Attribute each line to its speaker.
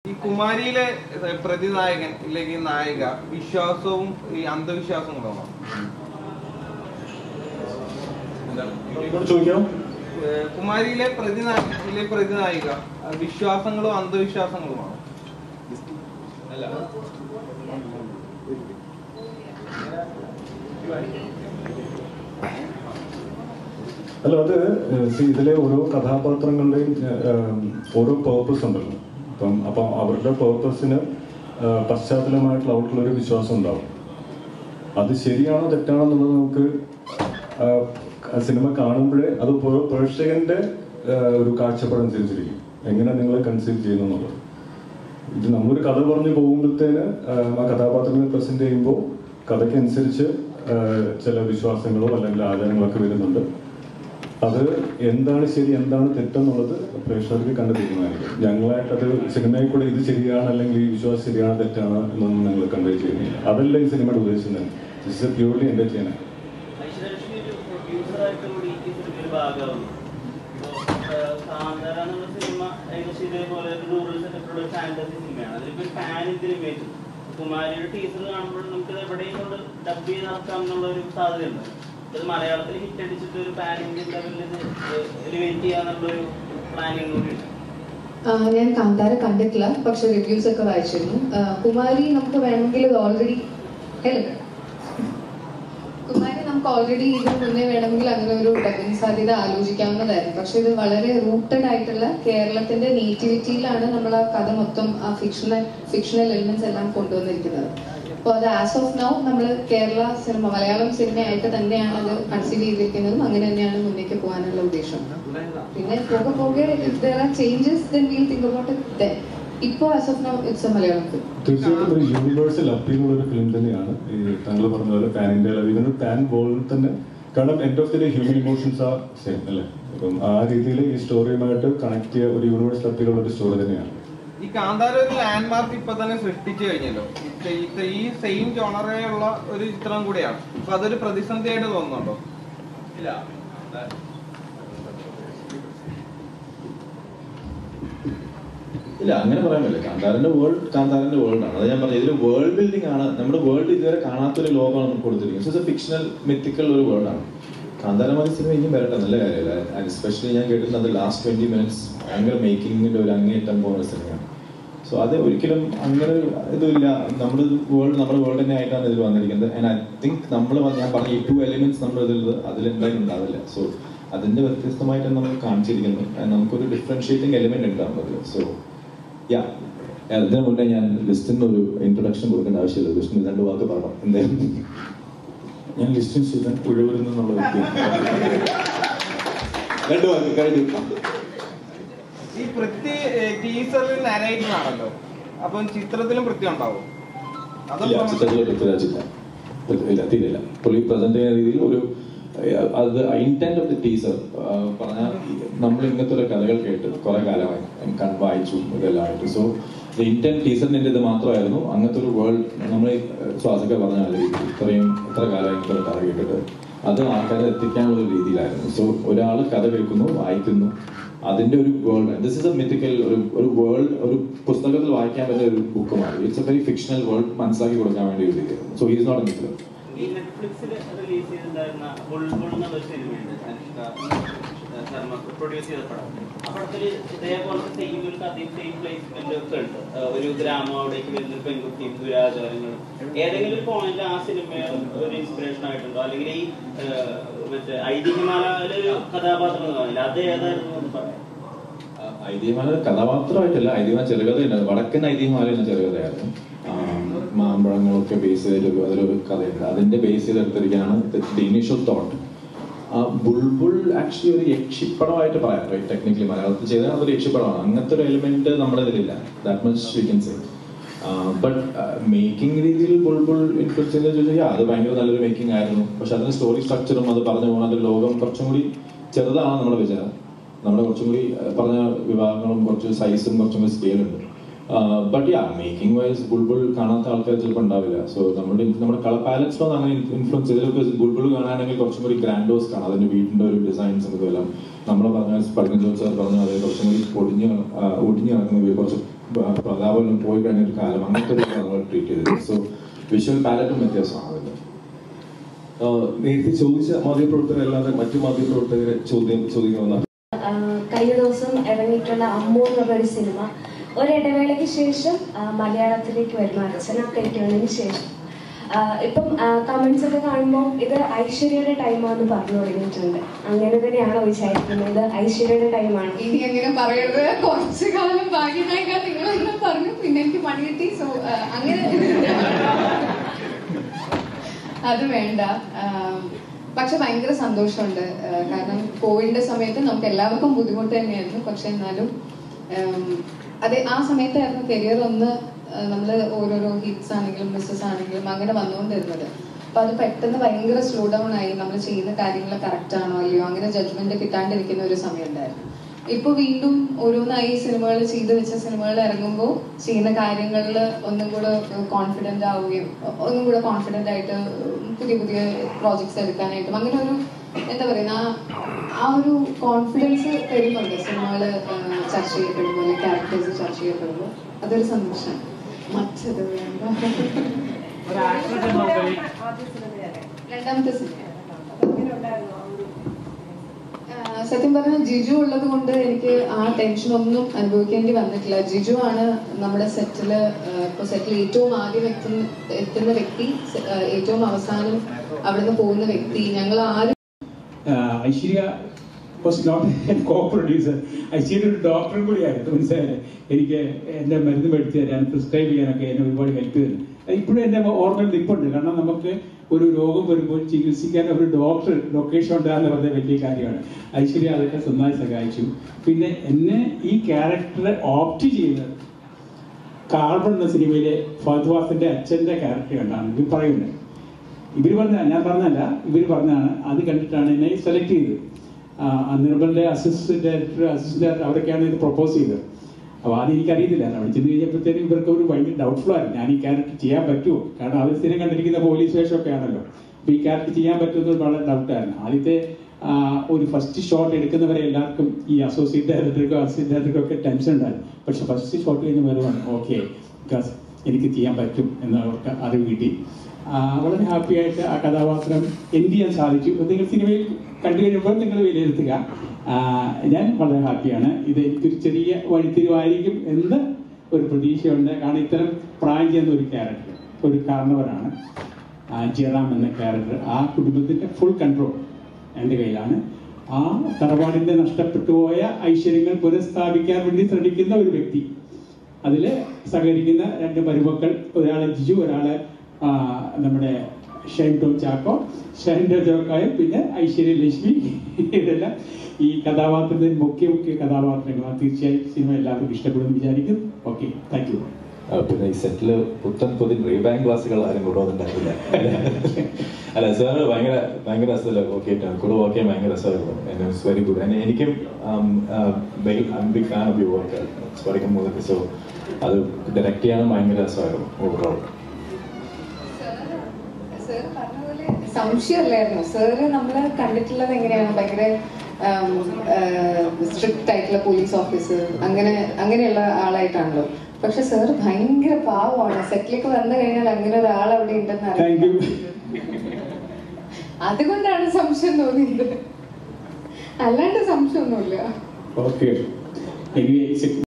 Speaker 1: ഈ കുമാരിയിലെ ഏഹ്, പ്രതിനായകൻ ഇല്ലെങ്കിൽ നായിക വിശ്വാസവും ഈ അന്ധവിശ്വാസവും കൂടെ
Speaker 2: ഇങ്ങോട്ട് ചോദിക്കാം
Speaker 1: ഏഹ്, കുമാരിയിലെ പ്രതിനായിക പ്രതിനായിക അഹ് വിശ്വാസങ്ങളും അന്ധവിശ്വാസങ്ങളുമാണ്
Speaker 2: അല്ല അത് see, ഇതിലെ ഓരോ കഥാപാത്രങ്ങളുടെയും ഏഹ്, ഓരോ പേർപ്പസ് ഉണ്ടല്ലോ അപ്പം അപ്പം അവരുടെ പേർപ്പസിന് പശ്ചാത്തലമായിട്ടുള്ള അവർക്കുള്ള ഒരു വിശ്വാസം ഉണ്ടാവും അത് ശരിയാണോ തെറ്റാണോ എന്നുള്ളത് നമുക്ക് ആഹ്, സിനിമ കാണുമ്പോഴേ അത് ഓരോ പ്രേക്ഷകന്റെ ആഹ്, ഒരു കാഴ്ചപ്പാടനുസരിച്ചിരിക്കും എങ്ങനെ നിങ്ങൾ കൺസീവ് ചെയ്യുന്നു എന്നുള്ളത് ഇത് നമ്മൊരു കഥ പറഞ്ഞു പോകുമ്പോഴത്തേന് ആഹ്, ആ കഥാപാത്രങ്ങളെ പ്രസന്റ് ചെയ്യുമ്പോൾ കഥയ്ക്കനുസരിച്ച് ആഹ്, ചില വിശ്വാസങ്ങളോ അല്ലെങ്കിൽ ആചാരങ്ങളൊക്കെ വരുന്നുണ്ട് അത് എന്താണ് ശരി എന്താണ് തെറ്റെന്നുള്ളത് പ്രേക്ഷകർക്ക് കണ്ടു തീരുമാനിക്കും ഞങ്ങളായിട്ട് അത് സിനിമയിൽ കൂടെ ഇത് ശരിയാണ് അല്ലെങ്കിൽ ഈ വിശ്വാസം ശരിയാണ് തെറ്റാണ് എന്നൊന്നും ഞങ്ങൾ കൺവേ ചെയ്യുന്നില്ല അതല്ല ഈ സിനിമയുടെ ഉദ്ദേശം തന്നെ this a purely entertainer
Speaker 3: Aishwarya Lakshmi ഒരു പ്രൊഡ്യൂസറായിട്ട് കൂടി ഈ സിനിമയിൽ ഭാഗമാവുന്നു ഇപ്പോ, ഏഹ്, കാന്താര എന്നുള്ള സിനിമ ഏകദേശം ഇതേപോലെ ഒരു റൂറൽ സെറ്റപ്പിലുള്ള ഒരു ഫാന്റസി സിനിമയാണ് അതിലിപ്പോ ഒരു പാൻ ഇന്ത്യൻ ഇമേജ് കുമാരിയുടെ ടീച്ചർ കാണുമ്പോൾ നമുക്ക് ഇത് എവിടെയും കൊണ്ട് ഡബ് ചെയ്ത് നടക്കാം എന്നുള്ള ഒരു സാധ്യതയുണ്ട് ഇത് മലയാളത്തിൽ ഹിറ്റ് അടിച്ചിട്ട് ഒരു പാൻ ഇന്ത്യൻ ലെവലിൽ എലിവേറ്റ് ചെയ്യാന്നുള്ളൊരു പ്ലാനിങ് കൂടിയുണ്ട്
Speaker 4: ആ, ഞാൻ കാന്താര കണ്ടിട്ടില്ല പക്ഷെ റിവ്യൂസ് ഒക്കെ വായിച്ചിരുന്നു ആ, കുമാരി നമുക്ക് വേണമെങ്കിൽ ഇത് ഓൾറെഡി ഹലോ കുമാരി നമുക്ക് ഓൾറെഡി ഇതിന് മുന്നേ വേണമെങ്കിൽ അങ്ങനെ ഒരു ഡബിങ് സാധ്യത ആലോചിക്കാവുന്നതായിരുന്നു പക്ഷെ ഇത് വളരെ റൂട്ടഡ് ആയിട്ടുള്ള കേരളത്തിന്റെ നേറ്റിവിറ്റിയിലാണ് നമ്മൾ ആ കഥ മൊത്തം ആ ഫിക്ഷണൽ ഫിക്ഷണൽ എലിമെന്റ്സ് എല്ലാം കൊണ്ടുവന്നിരിക്കുന്നത് അപ്പോൾ അത് ആസ് ഓഫ് നൗ നമ്മൾ കേരള സിനിമ മലയാളം സിനിമയായിട്ട് തന്നെയാണ് അത് കൺസീവ് ചെയ്തിരിക്കുന്നതും അങ്ങനെ തന്നെയാണ് മുന്നേക്ക് പോകാനുള്ള ഉദ്ദേശം പിന്നെ പോകെ പോകെ changes then we'll think about it ഇപ്പോ as of now it's a Malayalam film
Speaker 2: തീർച്ചയായിട്ടും ഒരു യൂണിവേഴ്സൽ അപ്പീലുള്ള ഒരു ഫിലിം തന്നെയാണ് ഈ താങ്കൾ പറഞ്ഞ പോലെ പാൻ ഇന്ത്യ ലവ് ഇതിനൊരു പാൻ വേൾഡ് തന്നെ കാരണം end of the day human emotions ആ സെയിം അല്ലേ അപ്പം ആ രീതിയിൽ ഈ സ്റ്റോറിയുമായിട്ട് കണക്ട് ചെയ്യുക ഒരു യൂണിവേഴ്സൽ അപ്പീലുള്ള ഒരു സ്റ്റോറി തന്നെയാണ്
Speaker 1: ഈ കാന്താര ഒരു ലാൻഡ്മാർക്ക് ഇപ്പൊ തന്നെ സൃഷ്ടിച്ചു കഴിഞ്ഞല്ലോ ഇത് ഇത് ഈ സെയിം ജോണറയുള്ള ഒരു ചിത്രം കൂടിയാണ് അപ്പൊ അതൊരു പ്രതിസന്ധിയായിട്ട് തോന്നുന്നുണ്ടോ
Speaker 5: ഇല്ല ഇല്ല അങ്ങനെ പറയാൻ പറ്റില്ല കാന്താരന്റെ വേൾഡ് കാന്താരന്റെ വേൾഡ് ആണ് അത് ഞാൻ പറഞ്ഞത് ഇതിൽ വേൾഡ് ബിൽഡിംഗ് ആണ് നമ്മുടെ വേൾഡ് ഇതുവരെ കാണാത്തൊരു ലോകമാണ് നമുക്ക് കൊടുത്തിരിക്കുന്നത് ഇറ്റ്സ് എ ഫിക്ഷണൽ മിത്തിക്കൽ ഒരു വേൾഡ് ആണ് കാന്താര മതി സിനിമ ഇനിയും വരട്ടെ നല്ല കാര്യമല്ല എസ്പെഷ്യലി ഞാൻ കേട്ടിട്ടുണ്ട് ലാസ്റ്റ് ട്വന്റി മിനിറ്റ്സ് ഭയങ്കര മേക്കിങ്ങിന്റെ ഒരു അങ്ങേറ്റം പോകുന്ന സിനിമയാണ് സോ അത് ഒരിക്കലും അങ്ങനെ ഒരു ഇതില്ല നമ്മുടെ വേൾഡ് നമ്മുടെ വേൾഡ് തന്നെ ആയിട്ടാണ് ഇതിൽ വന്നിരിക്കുന്നത് ആൻഡ് ഐ തിങ്ക് നമ്മൾ ഞാൻ പറഞ്ഞ ഈ ടു എലിമെന്റ്സ് നമ്മൾ ഇതിൽ അതിലെന്തായാലും ഉണ്ടാവില്ല സോ അതിന്റെ വ്യത്യസ്തമായിട്ടാണ് നമ്മൾ കാണിച്ചിരിക്കുന്നത് And നമുക്കൊരു ഡിഫറൻഷിയേറ്റിംഗ് എലിമെന്റ് ഉണ്ടാവും അതിൽ സോ യാ അതിന് മുന്നേ ഞാൻ ലിസ്റ്റിന് ഒരു ഇൻട്രൊഡക്ഷൻ കൊടുക്കേണ്ട ആവശ്യമില്ല ലിസ്റ്റിന് രണ്ട് വാക്ക് പറയണം എന്തായാലും
Speaker 2: ഞാൻ ലിസ്റ്റിൻ ചെയ്ത ഉഴവരിൽ നിന്നുള്ള വ്യക്തിയാണ്
Speaker 5: രണ്ട് വാക്ക് കഴിഞ്ഞു
Speaker 1: ഈ പൃഥ്വി ടീസറിൽ നരേറ്റർ ആണല്ലോ അപ്പം ചിത്രത്തിലും പൃഥ്വി ഉണ്ടാവും
Speaker 5: ഇല്ല
Speaker 1: അതും
Speaker 5: ചിത്രത്തിൽ പൃഥ്വിരാജില്ല ഇല്ല തീരില്ല പുള്ളി പ്രസന്റ് ചെയ്യുന്ന രീതിയിൽ ഒരു ഏഹ്, അത് ഇന്റന്റ് ഓഫ് ദി ടീസർ പറഞ്ഞാൽ നമ്മൾ ഇങ്ങനത്തെ ഒരു കഥകൾ കേട്ട് കുറെ കാലമായി കൺ വായിച്ചു ഇതെല്ലാം ആയിട്ട് സോ ഇന്റന്റ് ടീസറിന്റെ ഇത് മാത്രമായിരുന്നു അങ്ങനത്തെ ഒരു വേൾഡ് നമ്മൾ ശ്വാസക പറഞ്ഞ പോലെ ഇത്രയും ഇത്ര കാലം ഇങ്ങനത്തെ ഒരു കഥ കേട്ടിട്ട് അത് ആൾക്കാരെ എത്തിക്കാനുള്ള ഒരു രീതിയിലായിരുന്നു സോ ഒരാൾ കഥ കേൾക്കുന്നു വായിക്കുന്നു അതിന്റെ ഒരു world this is a mythical ഒരു ഒരു വേൾഡ് ഒരു പുസ്തകത്തിൽ വായിക്കാൻ പറ്റിയ ഒരു ബുക്കുമാണ് it's a very fictional world മനസ്സിലാക്കി കൊടുക്കാൻ വേണ്ടി ഒരു രീതിയാണ് so he's not a mythical
Speaker 3: ഈ നെറ്റ്ഫ്ലിക്സിൽ റിലീസ് ചെയ്തിട്ടുണ്ടായിരുന്ന ബുൾബുൾ എന്നുള്ള ഒരു സിനിമയുണ്ട് അനുഷ്ക ശർമ്മ പ്രൊഡ്യൂസ് ചെയ്ത പടം ആ പടത്തിൽ ഇതേപോലത്തെ സെയിം ഒരു കഥയും സെയിം പ്ലേസ്മെന്റ് ഒക്കെ ഉണ്ട് ആ, ഒരു ഗ്രാമം അവിടേക്ക് വരുന്ന ഒരു പെൺകുട്ടിയും ദുരാചാരങ്ങളും ഏതെങ്കിലും ഒരു പോയിന്റ് ആ സിനിമ ഒരു ഇൻസ്പിറേഷൻ ആയിട്ടുണ്ടോ അല്ലെങ്കിൽ ഈ ആ, മറ്റേ ഐതിഹ്യമാലയിലെ ഒരു കഥാപാത്രം കാണില്ല അത് ഏതായിരുന്നു എന്ന് പറയാം
Speaker 5: ഐതിഹ്യമാല കഥാപാത്രമായിട്ടല്ല ഐതിഹ്യമാല ചെറുകഥയുണ്ട് വടക്കൻ ഐതിഹ്യമാല എന്ന ചെറുകഥയായിരുന്നു ആ, മാമ്പഴങ്ങളൊക്കെ ബേസ് ചെയ്തൊരു അതിലൊരു കഥയുണ്ട് അതിന്റെ ബേസ് ചെയ്തെടുത്തിരിക്കുകയാണ് ദി ഇനീഷ്യൽ തോട്ട് ആ ബുൾബുൾ ആക്ച്വലി ഒരു യക്ഷിപ്പടമായിട്ട് പറയാം റൈറ്റ് ടെക്നിക്കലി മലയാളത്തിൽ ചെയ്താൽ അതൊരു യക്ഷിപ്പടമാണ് അങ്ങനത്തെ ഒരു എലിമെന്റ് നമ്മുടെ ഇതിലില്ല that much we can say but making രീതിയിൽ ബുൾബുൾ ഇൻഫ്ലുവൻസ് ചെയ്തെന്ന് ചോദിച്ചാൽ അത് ഭയങ്കര നല്ലൊരു മേക്കിംഗ് ആയിരുന്നു പക്ഷെ അതിന്റെ സ്റ്റോറി സ്ട്രക്ചറും അത് പറഞ്ഞു പോകുന്ന ഒരു ലോകം കുറച്ചും കൂടി ചെറുതാണ് നമ്മുടെ വിചാരം നമ്മുടെ കുറച്ചും കൂടി അഹ് പറഞ്ഞ വിഭാഗങ്ങളും കുറച്ച് സൈസും കുറച്ചും കൂടി സ്കെയിൽ ഉണ്ട് but yeah making wise Bulbbul കാണാത്ത ആൾക്കാർ ചിലപ്പോൾ ഉണ്ടാവില്ല സോ നമ്മുടെ നമ്മുടെ കളർ പാലറ്റ്സിലൊന്നും അങ്ങനെ ഇൻഫ്ലുവൻസ് ഇതിലൊക്കെ ബുൾബുൾ കാണാണെങ്കിൽ കുറച്ചും കൂടി ഗ്രാൻഡോസ് കാണാം അതിന്റെ വീടിന്റെ ഒരു ഡിസൈൻസും ഇതെല്ലാം നമ്മൾ പറഞ്ഞ പഠിക്കുന്ന ജോസ് സാർ പറഞ്ഞ അതേ കുറച്ചും കൂടി ഒടിഞ്ഞ് ആ, ഒടിഞ്ഞ് കിടക്കുന്ന വീട് കുറച്ച് പ്രതാപനം പോയി കഴിഞ്ഞ ഒരു കാലം അങ്ങനത്തെ ഒരു നമ്മൾ ട്രീറ്റ് ചെയ്തത് സോ വിഷ്വൽ പാലറ്റും വ്യത്യാസമാണ് അതിൽ
Speaker 6: ആഹ് നേരത്തെ ചോദിച്ച മാധ്യമപ്രവർത്തകരല്ലാതെ മറ്റു മാധ്യമപ്രവർത്തകരെ ചോദ്യം ചോദിക്കുന്ന
Speaker 7: ആ, കഴിഞ്ഞ ദിവസം ഇറങ്ങിയിട്ടുള്ള അമ്മു എന്ന് പറഞ്ഞ ഒരു സിനിമ ഒരിടവേളയ്ക്ക് ശേഷം ആ, മലയാളത്തിലേക്ക് വരുന്നു അച്ഛനൊക്കെ വന്നതിന് ശേഷം ആ, ഇപ്പം കമന്റ്സ് ഒക്കെ കാണുമ്പോൾ ഇത് ഐശ്വര്യയുടെ ടൈമാണെന്ന് പറഞ്ഞു തുടങ്ങിയിട്ടുണ്ട് അങ്ങനെ തന്നെയാണോ വിചാരിക്കുന്നത് ഇത് ഐശ്വര്യയുടെ ടൈമാണ്
Speaker 4: ഇനി അങ്ങനെ പറയരുത് കുറച്ചു കാലം ഭാഗ്യനായിക്കാൻ നിങ്ങളെന്നെ പറഞ്ഞു പിന്നെ എനിക്ക് പണി കിട്ടി സോ അങ്ങനെ അത് വേണ്ട ആം, പക്ഷെ ഭയങ്കര സന്തോഷമുണ്ട് ആ, കാരണം കോവിഡിന്റെ സമയത്ത് നമുക്ക് എല്ലാവർക്കും ബുദ്ധിമുട്ട് തന്നെയായിരുന്നു പക്ഷെ എന്നാലും ആം, അതെ ആ സമയത്തായിരുന്നു കരിയർ ഒന്ന് നമ്മൾ ഓരോരോ ഹിറ്റ്സ് ആണെങ്കിലും മിസ്സസ് ആണെങ്കിലും അങ്ങനെ വന്നുകൊണ്ടിരുന്നത് അപ്പൊ അത് പെട്ടെന്ന് ഭയങ്കര സ്ലോ ഡൗൺ ആയി നമ്മൾ ചെയ്യുന്ന കാര്യങ്ങൾ കറക്റ്റ് ആണോ അല്ലയോ അങ്ങനെ ജഡ്ജ്മെന്റ് കിട്ടാണ്ടിരിക്കുന്ന ഒരു സമയം ഉണ്ടായിരുന്നു ഇപ്പൊ വീണ്ടും ഓരോന്നായി സിനിമകൾ ചെയ്തു വെച്ച സിനിമകൾ ഇറങ്ങുമ്പോൾ ചെയ്യുന്ന കാര്യങ്ങളിൽ ഒന്നും കൂടെ കോൺഫിഡന്റ് ആവുകയും ഒന്നും കൂടെ കോൺഫിഡന്റ് ആയിട്ട് പുതിയ പുതിയ പ്രോജക്ട്സ് എടുക്കാനായിട്ടും അങ്ങനെ ഒരു എന്താ പറയുക ആ ആ ഒരു കോൺഫിഡൻസ് തരുന്നുണ്ട് സിനിമകൾ ചർച്ച ചെയ്യപ്പെടുമ്പോൾ അല്ലെങ്കിൽ ക്യാരക്ടേഴ്സ് ചർച്ച ചെയ്യപ്പെടുമ്പോൾ അതൊരു സന്തോഷം മറ്റത് വേണ്ട രണ്ടാമത്തെ സിനിമ ആ, സത്യം പറഞ്ഞാൽ ജിജു ഉള്ളത് കൊണ്ട് എനിക്ക് ആ ടെൻഷൻ ഒന്നും അനുഭവിക്കേണ്ടി വന്നിട്ടില്ല ജിജു ആണ് നമ്മുടെ സെറ്റില് ഇപ്പൊ സെറ്റിൽ ഏറ്റവും ആദ്യം എത്തുന്ന എത്തുന്ന വ്യക്തി സെ- ആ, ഏറ്റവും അവസാനം അവിടുന്ന് പോകുന്ന വ്യക്തി ഞങ്ങൾ ആരും
Speaker 8: ah Aishwarya was not co producer Aishwarya ഒരു ഡോക്ടറും കൂടിയായിരുന്നു മനസ്സിലായത് എനിക്ക് എൻ്റെ മരുന്ന് മേടിച്ച് തരാൻ പ്രിസ്ക്രൈബ് ചെയ്യാനൊക്കെ എന്നെ ഒരുപാട് ഹെൽപ്പ് ചെയ്തു ഇപ്പോഴും എൻ്റെ ഓർമ്മയിൽ നിൽപ്പുണ്ട് കാരണം നമുക്ക് ഒരു രോഗം വരുമ്പോൾ ചികിത്സിക്കാൻ ഒരു ഡോക്ടർ ലൊക്കേഷൻ ഉണ്ടാകുന്ന പറഞ്ഞ വലിയ കാര്യമാണ് ഐശ്വര്യ അതൊക്കെ നന്നായി സഹായിച്ചു പിന്നെ എന്നെ ഈ ക്യാരക്ടറെ ഓപ്റ്റ് ചെയ്തത് കാർബൺ എന്ന സിനിമയിലെ ഫഹദ്വാസിന്റെ അച്ഛന്റെ ക്യാരക്ടർ കണ്ടാണ് ഇവർ പറയുന്നത് ഇവർ പറഞ്ഞ ഞാൻ പറഞ്ഞല്ല ഇവർ പറഞ്ഞാണ് അത് കണ്ടിട്ടാണ് എന്നെ സെലക്ട് ചെയ്തത് ആ, ആ നിർമ്മലിന്റെ അസിസ്റ്റന്റ് ഡയറക്ടർ അസിസ്റ്റന്റ് ഡയറക്ടർ അവരൊക്കെയാണ് ഇത് പ്രപ്പോസ് ചെയ്തത് അപ്പോൾ അത് എനിക്കറിയത്തില്ല അവിടെ ചെന്ന് കഴിഞ്ഞപ്പോഴത്തേനും ഇവർക്ക് ഒരു ഭയങ്കര ഡൗട്ട്ഫുൾ ആയിരുന്നു ഞാൻ ഈ ക്യാരക്ടർ ചെയ്യാൻ പറ്റുമോ കാരണം അവർ സ്ഥിരം കണ്ടിരിക്കുന്ന പോലീസ് വേഷമൊക്കെ ആണല്ലോ അപ്പോൾ ഈ ക്യാരക്ടർ ചെയ്യാൻ പറ്റുമെന്ന് വളരെ ഡൗട്ടായിരുന്നു ആദ്യത്തെ ആ, ഒരു ഫസ്റ്റ് ഷോട്ട് എടുക്കുന്നവരെ എല്ലാവർക്കും ഈ അസോസിയേറ്റ് ഡയറക്ടർക്കോ അസിസ്റ്റന്റ് ഡയറക്ടർക്കോ ഒക്കെ ടെൻഷൻ ഉണ്ടായിരുന്നു പക്ഷെ ഫസ്റ്റ് ഷോട്ട് കഴിഞ്ഞ് വരുവാണ് ഓക്കെ ബിക്കോസ് എനിക്ക് ചെയ്യാൻ പറ്റും എന്ന് അവർക്ക് അറിവ് കിട്ടി ആ, വളരെ ഹാപ്പി ആയിട്ട് ആ കഥാപാത്രം എന്ത് ചെയ്യാൻ സാധിച്ചു അത് നിങ്ങൾ സിനിമയിൽ കണ്ടു കഴിയുമ്പോൾ നിങ്ങൾ വിലയിരുത്തുക ആ, ഞാൻ വളരെ ഹാപ്പിയാണ് ഇത് എനിക്കൊരു ചെറിയ വഴിത്തിരിവായിരിക്കും എന്ന് ഒരു പ്രതീക്ഷയുണ്ട് കാരണം ഇത്തരം പ്രായം ചെയ്യുന്ന ഒരു ക്യാരക്ടർ ഒരു കാരണവരാണ് ആ, ജയറാം എന്ന ക്യാരക്ടർ ആ കുടുംബത്തിന്റെ ഫുൾ കൺട്രോൾ എൻ്റെ കയ്യിലാണ് ആ തറവാടിന്റെ നഷ്ടപ്പെട്ടു പോയ ഐശ്വര്യങ്ങൾ പുനഃസ്ഥാപിക്കാൻ വേണ്ടി ശ്രമിക്കുന്ന ഒരു വ്യക്തി അതിൽ സഹകരിക്കുന്ന രണ്ട് മരുമക്കൾ ഒരാളെ ജിജു ഒരാളെ ആ, നമ്മുടെ ഷൈൻ ടോം ചാക്കോ ഷൈൻ ടോം ചാക്കോയും പിന്നെ ഐശ്വര്യ ലക്ഷ്മി ഇതെല്ലാം ഈ കഥാപാത്രത്തിന്റെ മുഖ്യ മുഖ്യ കഥാപാത്രങ്ങളാണ് തീർച്ചയായും സിനിമ എല്ലാവർക്കും ഇഷ്ടപ്പെടുമെന്ന് വിചാരിക്കുന്നു ഓക്കെ താങ്ക് യു
Speaker 5: ആ, പിന്നെ ഈ സെറ്റില് പുത്തൻ പുതിയ റീബാങ്ക് ക്ലാസ്സുകൾ ആരും കൊണ്ടുവന്നിട്ടുണ്ടായില്ല അല്ല സാറ് ഭയങ്കര ഭയങ്കര രസമല്ല ഓക്കെ കൂടെ വർക്ക് ചെയ്യാൻ ഭയങ്കര രസമായിരുന്നു ഇറ്റ്സ് വെരി ഗുഡ് എനിക്കും big fan of you work പഠിക്കും മുതൽ സോ അത് ഡയറക്റ്റ് ചെയ്യാനും ഭയങ്കര രസമായിരുന്നു ഓവറോൾ
Speaker 4: സാർ പറഞ്ഞതുപോലെ സംശയമല്ലായിരുന്നു സാറ് നമ്മള് കണ്ടിട്ടുള്ളത് എങ്ങനെയാണ് ഭയങ്കര സ്ട്രിക്റ്റ് ആയിട്ടുള്ള പോലീസ് ഓഫീസർ അങ്ങനെ അങ്ങനെയുള്ള ആളായിട്ടാണല്ലോ പക്ഷെ സാർ ഭയങ്കര പാവമാണ് സെറ്റിലേക്ക് വന്നു കഴിഞ്ഞാൽ അങ്ങനെ ഒരാൾ അവിടെ ഉണ്ടെന്ന്
Speaker 8: താങ്ക് യു
Speaker 4: അറിയാം അതുകൊണ്ടാണ് സംശയം തോന്നിയത് അല്ലാണ്ട് സംശയമൊന്നുമില്ല
Speaker 8: ഓക്കെ എനിവേ